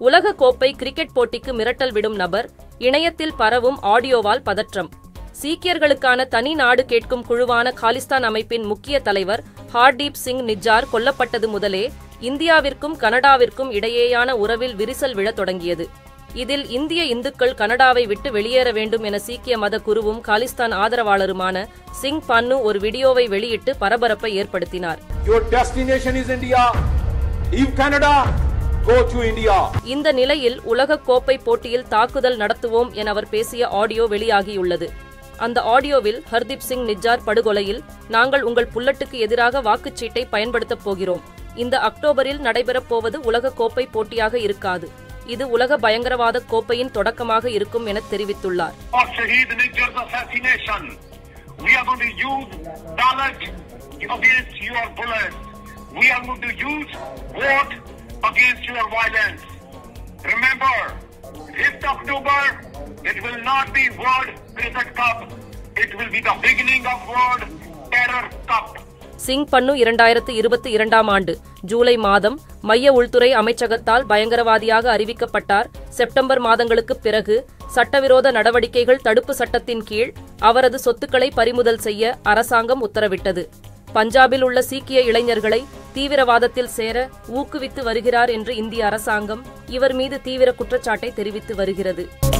உலக கோப்பை கிரிக்கெட் போட்டிக்கு மிரட்டல் விடும் நபர் இணையத்தில் பரவும் ஆடியோவால் பதற்றம் சீக்கியர்களுக்கான தனி நாடு கேட்கும் குழுவான காலிஸ்தான் அமைப்பின் முக்கிய தலைவர் ஹார்தீப் சிங் நிஜார் கொல்லப்பட்டது முதலே இந்தியாவிற்கும் கனடாவிற்கும் இடையேயான உறவில் விரிசல் விழத் தொடங்கியது இதில் இந்திய இந்துக்கள் கனடாவை விட்டு வெளியேற வேண்டும் என சீக்கிய மத குருவும் காலிஸ்தான் ஆதரவாளருமான சிங் பன்னு ஒரு வீடியோவை வெளியிட்டு பரபரப்பை ஏற்படுத்தினார் Your destination is India. Leave Canada. Go to India. இந்த நிலையில் உலக கோப்பை போட்டியில் தாக்குதல் நடத்துவோம் என அவர் பேசிய ஆடியோ வெளியாகியுள்ளது அந்த ஆடியோவில் ஹர்தீப் சிங் நிஜார் படுகொலையில் நாங்கள் உங்கள் புல்லட்டுக்கு எதிராக வாக்குச்சீட்டை பயன்படுத்தப் போகிறோம் இந்த அக்டோபரில் நடைபெறப் போவது உலக கோப்பை போட்டியாக இருக்காது இது உலக பயங்கரவாத கோப்பையின் தொடக்கமாக இருக்கும் என தெரிவித்துள்ளார் for Shahid Nijar's assassination. We are going to use ballot against your bullets. We are going to use vote against your violence. Remember, 5th October, it will not be World Cricket Cup. It will be the beginning of World Terror Cup. Singh பன்னு இரண்டாயிரத்து இருபத்தி இரண்டாம் ஆண்டு ஜூலை மாதம் மைய உள்துறை அமைச்சகத்தால் பயங்கரவாதியாக அறிவிக்கப்பட்டார் September மாதங்களுக்குப் பிறகு சட்டவிரோத நடவடிக்கைகள் தடுப்பு சட்டத்தின் கீழ் அவரது சொத்துக்களை பறிமுதல் செய்ய அரசாங்கம் உத்தரவிட்டது பஞ்சாபில் உள்ள சீக்கிய இளைஞர்களை தீவிரவாதத்தில் சேர ஊக்குவித்து வருகிறார் என்று இந்திய அரசாங்கம் இவர் மீது தீவிர குற்றச்சாட்டை தெரிவித்து வருகிறது